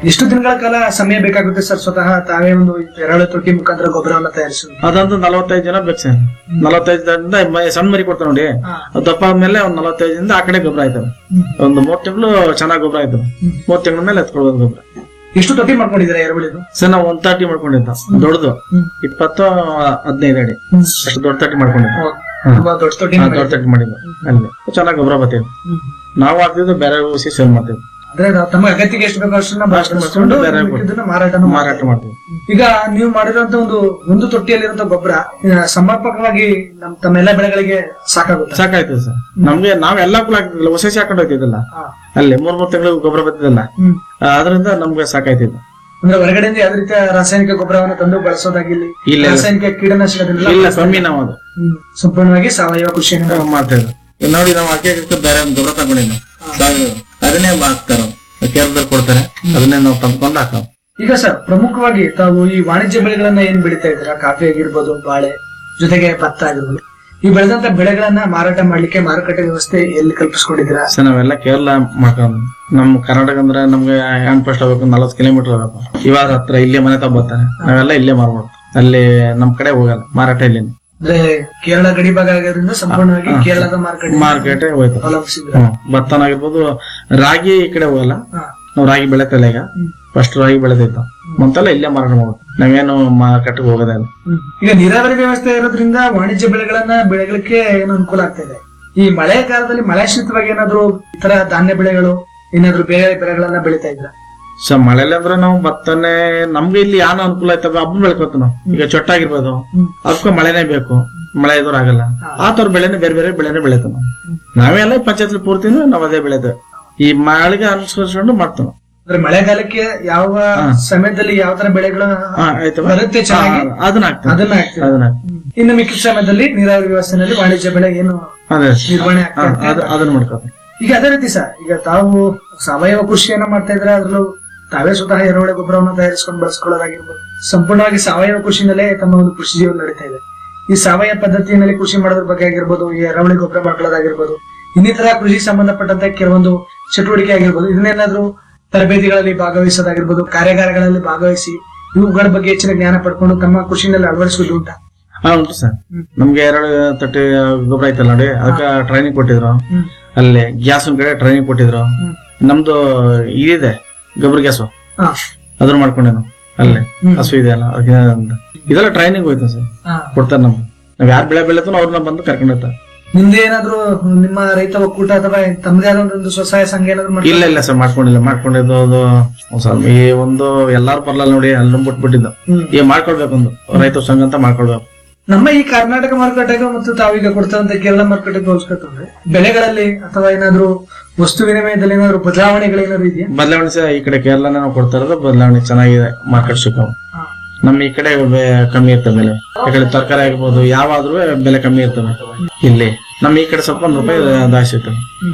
ಎಷ್ಟು ದಿನಗಳ ಕಾಲ ಸಮಯ ಬೇಕಾಗುತ್ತೆ ಸರ್ ಸ್ವತಃ ತಾವೇ ಒಂದು ಎರೆಹುಳ ತೊಟ್ಟಿ ಮುಖಾಂತರ ಗೊಬ್ಬರವನ್ನ ತಯಾರಿಸೋದು ಅದಂತೂ ನಲವತ್ತೈದು ಜನ ಬೇಕು ಸರ್ ನಲವತ್ತೈದು ಜನದಿಂದ ಮ- ಸಣ್ಣ ಮರಿ ಕೊಡ್ತಾರೆ ನೋಡಿ ಹಾ. ಅದು ದಪ್ಪ ಆದ್ಮೇಲೆ ಒಂದ್ ನಲವತ್ತೈದರಿಂದ ಆ ಕಡೆ ಗೊಬ್ಬರ ಆಯ್ತವೆ ಒಂದು ಮೂರ್ ತಿಂಗಳು ಚೆನ್ನಾಗಿ ಗೊಬ್ಬರ ಆಯ್ತವೆ ಮೂರ್ ತಿಂಗಳ ಮೇಲೆ ಎತ್ಕೊಳ್ಬೋದು ಗೊಬ್ಬರ ಎಷ್ಟು ತೊಟ್ಟಿ ಮಾಡ್ಕೊಂಡಿದ್ದೀರಾ ಎರೆಹುಳಿದು ಸರ್ ನಾವು ಒಂದ್ ತರ್ಟಿ ಮಾಡ್ಕೊಂಡಿದ್ದ ದೊಡ್ಡದು ಇಪ್ಪತ್ತು ಹದಿನೈದು ಅಡಿ ಅಷ್ಟು ದೊಡ್ಡ ತಟ್ಟಿ ಮಾಡ್ಕೊಂಡಿದ್ದ ತುಂಬಾ ದೊಡ್ಡ ತೊಟ್ಟಿ ಹಾ, ದೊಡ್ಡ ತಟ್ಟಿ ಮಾಡಿದ್ವಿ ಅಲ್ಲಿ ಚೆನ್ನಾಗಿ ಗೊಬ್ಬರ ಬರ್ತೀವಿ ನಾವು ಹಾಕ್ತಿದ್ದು ಬೇರೆ ಊಸಿ ಸೇಲ್ ಮಾಡ್ತೀವಿ ಅಂದ್ರೆ ನಾವು ತಮ್ಮ ಅಗತ್ಯಕ್ಕೆ ಎಷ್ಟು ಬೇಕೋ ಅಷ್ಟನ್ನ ಅಷ್ಟು ಬಳಸ್ಕೊಂಡು ಬೇರೆ ಮಿಕ್ಕಿದ್ದನ್ನ ಮಾರಾಟನೂ ಮಾರಾಟ ಮಾಡ್ತೀವಿ ಈಗ ನೀವು ಮಾಡಿರುವಂತ ಒಂದು ಒಂದು ತೊಟ್ಟಿಯಲ್ಲಿರುವಂತ ಗೊಬ್ಬರ ಆ, ಸಮರ್ಪಕವಾಗಿ ನಮ್ ತಮ್ಮೆಲ್ಲ ಬೆಳೆಗಳಿಗೆ ಸಾಕಾಗುತ್ತೆ ಸಾಕಾಯ್ತದೆ ಸರ್ ನಮ್ಗೆ ನಾವೆಲ್ಲ ಕುಲ ಹಾಕ್ತಿದ್ದಿಲ್ಲ ಹೊಸ ಹಾಕೊಂಡು ಹೋಗ್ತಿದ್ದಿಲ್ಲ ಅಲ್ಲಿ ಮೂರ್ ಮೂರ್ ತಿಂಗಳು ಗೊಬ್ಬರ ಬರ್ತಿದ್ದಲ್ಲ ಹ್ಮ್ ಆ, ಅದರಿಂದ ನಮ್ಗೆ ಸಾಕಾಯ್ತಿದ್ದು ಅಂದ್ರೆ ಹೊರಗಡೆಯಿಂದ ಯಾವ್ದೇ ರೀತಿಯ ರಾಸಾಯನಿಕ ಗೊಬ್ಬರವನ್ನು ತಂದು ಬಳಸೋದಾಗಿರ್ಲಿ ಇಲ್ಲ, ಇಲ್ಲ. ರಾಸಾಯನಿಕ ಕೀಟನಾಶಕದನ್ನೆಲ್ಲ ಇಲ್ಲ ಕಮ್ಮಿ ನಾವು ಅದು ಹ್ಮ್. ಸಂಪೂರ್ಣವಾಗಿ ಸಾವಯವ ಕೃಷಿಯನ್ನು ನಾವು ಮಾಡ್ತಾ ಇದ್ವಿ ಈಗ ನೋಡಿ ನಾವು ಅಕ್ಕಿ ಬೇರೆ ಒಂದು ಗೊಬ್ಬರ ತಗೊಂಡಿದ್ದು ಸಾವಯವ. ಅದನ್ನೇ ಹಾಕ್ತಾರ ಕೇರಳದಲ್ಲಿ ಕೊಡ್ತಾರೆ ಅದನ್ನೇ ನಾವು ತಂದ್ಕೊಂಡು ಹಾಕಾವ ಈಗ ಸರ್ ಪ್ರಮುಖವಾಗಿ ತಾವು ಈ ವಾಣಿಜ್ಯ ಬೆಳೆಗಳನ್ನ ಏನ್ ಬೆಳಿತಾ ಇದ್ದೀರಾ ಕಾಫಿ ಆಗಿರ್ಬೋದು ಬಾಳೆ ಜೊತೆಗೆ ಭತ್ತ ಆಗಿರ್ಬೋದು ಈ ಬೆಳೆದಂತ ಬೆಳೆಗಳನ್ನ ಮಾರಾಟ ಮಾಡ್ಲಿಕ್ಕೆ ಮಾರುಕಟ್ಟೆ ವ್ಯವಸ್ಥೆ ಎಲ್ಲಿ ಕಲ್ಪಿಸ್ಕೊಂಡಿದ್ದೀರಾ ಸರ್ ನಾವೆಲ್ಲ ಕೇರಳ ಮಾಡ್ಕೊಂಡು ನಮ್ ಕರ್ನಾಟಕ ಅಂದ್ರೆ ನಮ್ಗೆ ಹ್ಯಾಂಡ್ ಪೋಸ್ಟ್ ಹೋಗ್ಬೇಕು ನಲ್ವತ್ತು ಕಿಲೋಮೀಟರ್ ಹೋಗಬೇಕು ಇವಾಗ ಹತ್ರ ಇಲ್ಲೇ ಮನೆ ತಗೊಂಡ್ ಬರ್ತಾರೆ ನಾವೆಲ್ಲ ಇಲ್ಲೇ ಮಾರ್ಬೋದು ಅಲ್ಲಿ ನಮ್ ಕಡೆ ಹೋಗಲ್ಲ ಮಾರಾಟ ಇಲ್ಲಿ ಅಂದ್ರೆ ಕೇರಳ ಗಡಿ ಭಾಗ ಆಗೋದ್ರಿಂದ ಸಂಪೂರ್ಣವಾಗಿ ಕೇರಳದ ಮಾರುಕಟ್ಟೆ ಮಾರ್ಕೆಟ್ ಹೋಯ್ತು ಅವಲಂಬಿಸಿದ್ರ ಹ್ಮ್ ಭತ್ತನಾಗಿರ್ಬೋದು ರಾಗಿ ಈ ಕಡೆ ಹೋಗಲ್ಲ ಹಾ. ನಾವು ರಾಗಿ ಬೆಳೆತಲ್ಲ ಈಗ ಫಸ್ಟ್ ರಾಗಿ ಬೆಳೆದಿತ್ತು ಮಂತೆಲ್ಲ ಇಲ್ಲೇ ಮಾರಾಟ ಮಾಡ್ಬೋದು ನಾವೇನು ಮಾರ್ಕೆಟ್ಗೆ ಹೋಗೋದೇ ಇಲ್ಲ ಹ್ಮ್. ಈಗ ನೀರಾವರಿ ವ್ಯವಸ್ಥೆ ಇರೋದ್ರಿಂದ ವಾಣಿಜ್ಯ ಬೆಳೆಗಳನ್ನ ಬೆಳೆಗಳಿಗೆ ಏನು ಅನುಕೂಲ ಆಗ್ತಾ ಇದೆ ಈ ಮಳೆ ಕಾಲದಲ್ಲಿ ಮಳೆಶ್ರಿತವಾಗಿ ಏನಾದ್ರು ಇತರ ಧಾನ್ಯ ಬೆಳೆಗಳು ಏನಾದ್ರು ಬೇರೆ ಬೆಳೆಗಳನ್ನ ಬೆಳಿತಾ ಇದ್ರ ಸೊ ಮಳೆಲಿ ಅಂದ್ರೆ ನಾವು ಭತ್ತನೇ ನಮ್ಗೆ ಇಲ್ಲಿ ಯಾನ ಅನುಕೂಲ ಆಯ್ತವ ಹಬ್ಬ ಬೆಳ್ಕೊತ ನಾವು ಈಗ ಚೊಟ್ಟಾಗಿರ್ಬೋದು ಅದಕ್ಕೆ ಮಳೆನೇ ಬೇಕು ಮಳೆ ಎದುರು ಆಗಲ್ಲ ಆ ತರ ಬೆಳೆನೇ ಬೇರೆ ಬೇರೆ ಬೆಳೆನೇ ಬೆಳಿತೀವಿ ನಾವು ನಾವೆಲ್ಲ ಪಂಚಾಯತ್ ಪೂರ್ತಿನೂ ನಾವು ಅದೇ ಬೆಳೆದ ಈ ಮಳೆಗೆ ಅನುಸರಿಸ್ಕೊಂಡು ಮಾಡ್ತೀವಿ ನಾವು. ಅಂದ್ರೆ ಮಳೆಗಾಲಕ್ಕೆ ಯಾವ ಸಮಯದಲ್ಲಿ ಯಾವ ತರ ಬೆಳೆಗಳು ಹಾ, ಆಯ್ತವ ಬರುತ್ತೆ ಚೆನ್ನಾಗಿ ಹಾ, ಅದನ್ನ ಹಾಕ್ತೀವಿ ಅದನ್ನ ಹಾಕ್ತೀವಿ ಅದನ್ನ ಹಾಕ್ತೀವಿ. ಇನ್ನು ಮಿಕ್ಕಿದ ಸಮಯದಲ್ಲಿ ನೀರಾವರಿ ವ್ಯವಸ್ಥೆನಲ್ಲಿ ವಾಣಿಜ್ಯ ಬೆಳೆ ಏನು ಅದೇ ನಿರ್ವಹಣೆ ಹಾ, ಆಗ್ತಾ ಅದ್- ಅದನ್ನ ಮಾಡ್ಕೋತೀವಿ ಈಗ ಅದೇ ರೀತಿ ಸರ್ ಈಗ ತಾವು ಸಾವಯವ ಕೃಷಿಯನ್ನ ಮಾಡ್ತಾ ಇದ್ರೆ ಅದ್ರಲ್ಲೂ ತಾವೇ ಸ್ವತಃ ಎರೆಹುಳ ಗೊಬ್ಬರವನ್ನು ತಯಾರಿಸಿಕೊಂಡು ಬಳಸ್ಕೊಳ್ಳೋದಾಗಿರ್ಬೋದು ಸಂಪೂರ್ಣವಾಗಿ ಸಾವಯವ ಕೃಷಿನಲ್ಲೇ ತಮ್ಮ ಒಂದು ಕೃಷಿ ಜೀವನ ನಡೀತಾ ಇದೆ ಈ ಸಾವಯವ ಪದ್ಧತಿಯಲ್ಲಿ ಕೃಷಿ ಮಾಡೋದ್ರ ಬಗ್ಗೆ ಆಗಿರ್ಬೋದು ಈ ಎರೆಹುಳಿ ಗೊಬ್ಬರ ಮಾಡ್ಕೊಳ್ಳೋದಾಗಿರ್ಬೋದು ಇನ್ನಿತರ ಕೃಷಿ ಸಂಬಂಧಪಟ್ಟಂತ ಕೆಲವೊಂದು ಚಟುವಟಿಕೆ ಆಗಿರ್ಬೋದು ಇದನ್ನೇನಾದ್ರೂ ತರಬೇತಿಗಳಲ್ಲಿ ಭಾಗವಹಿಸೋದಾಗಿರ್ಬೋದು ಕಾರ್ಯಾಗಾರಗಳಲ್ಲಿ ಭಾಗವಹಿಸಿ ಇವುಗಳ ಬಗ್ಗೆ ಹೆಚ್ಚಿನ ಜ್ಞಾನ ಪಡ್ಕೊಂಡು ತಮ್ಮ ಕೃಷಿನಲ್ಲಿ ಅಳವಡಿಸುವುದು ಉಂಟಾ ಹಾ ಉಂಟು ಸರ್ ನಮ್ಗೆ ಎರಡು ತಟ್ಟೆ ಗೊಬ್ಬರ ಐತಲ್ಲ ನೋಡಿ ಅದಕ್ಕೆ ಟ್ರೈನಿಂಗ್ ಕೊಟ್ಟಿದ್ರು ಹ್ಮ್. ಅಲ್ಲಿ ಗ್ಯಾಸ್ ಒಂದ್ ಕಡೆ ಟ್ರೈನಿಂಗ್ ಕೊಟ್ಟಿದ್ರು ನಮ್ದು ಇದಿದೆ ಗೊಬ್ಬರ ಗ್ಯಾಸು ಹಾ. ಅದನ್ನ ಮಾಡ್ಕೊಂಡೆ ನಾವು ಅಲ್ಲೇ ಹಸು ಇದೆ ಅಲ್ಲ ಅದಕ್ಕೆ ಒಂದು- ಇದೆಲ್ಲ ಟ್ರೈನಿಂಗ್ ಹೋಯ್ತು ಸರ್ ಹಾ. ಕೊಡ್ತಾರೆ ನಮ್ಗೆ ನಾವ್ ಯಾರು ಬೆಳೆ ಬೆಳೆತನೋ ಅವ್ರನ್ನ ಬಂದು ಕರ್ಕೊಂಡು ಹೋಗ್ತಾರೆ ನಿಮ್ದು ಏನಾದ್ರೂ ನಿಮ್ಮ ರೈತ ಒಕ್ಕೂಟ ಅಥವಾ ತಮ್ಮದೇ ಆದ ಒಂದು ಸ್ವಸಹಾಯ ಸಂಘ ಏನಾದ್ರು ಮಾಡ್ತೀರಾ? ಇಲ್ಲ ಇಲ್ಲ ಸರ್ ಮಾಡ್ಕೊಂಡಿಲ್ಲ ಮಾಡ್ಕೊಂಡಿದ್ದು ಅದು ಒಂದ್ ಸ್ವಲ್ಪ ಈ ಒಂದು ಎಲ್ಲಾರು ಬರಲ್ಲ ನೋಡಿ ಅಲ್ಲಿ ಬಿಟ್ಬಿಟ್ಟಿದ್ದು ಹ್ಮ್. ಈಗ ಮಾಡ್ಕೊಳ್ಬೇಕು ಒಂದು ರೈತ ಸಂಘ ಅಂತ ಮಾಡ್ಕೊಳ್ಬೇಕು ನಮ್ಮ ಈ ಕರ್ನಾಟಕ ಮಾರುಕಟ್ಟೆಗೂ ಮತ್ತು ತಾವೀಗ ಕೊಡ್ತಾರಂತ ಕೇರಳ ಮಾರುಕಟ್ಟೆಗೆ ಹೋಲಿಸ್ಕೊತಂದ್ರೆ ಬೆಲೆಗಳಲ್ಲಿ ಅಥವಾ ಏನಾದ್ರು ವಸ್ತು ವಿನಿಮಯದಲ್ಲಿ ಏನಾದ್ರು ಬದಲಾವಣೆಗಳೇನಾದ್ರು ಇದೆಯಾ ಬದಲಾವಣೆ ಸಹ ಈ ಕಡೆ ಕೇರಳನೇ ನಾವು ಕೊಡ್ತಾ ಇರೋದು ಬದಲಾವಣೆ ಚೆನ್ನಾಗಿದೆ ಮಾರ್ಕೆಟ್ ಸಿಕ್ಕವು ನಮ್ಮ ಈ ಕಡೆ ಬೆ- ಕಮ್ಮಿ ಇರ್ತವೆ ಬೆಲೆ ಈ ಕಡೆ ತರಕಾರಿ ಆಗಿರ್ಬೋದು ಯಾವಾದ್ರೂ ಬೆಲೆ ಕಮ್ಮಿ ಇರ್ತವೆ ಇಲ್ಲಿ ನಮ್ಮ ಈ ಕಡೆ ಸ್ವಲ್ಪ ಒಂದು ರೂಪಾಯಿ ಜಾಸ್ತಿ ಇರ್ತವೆ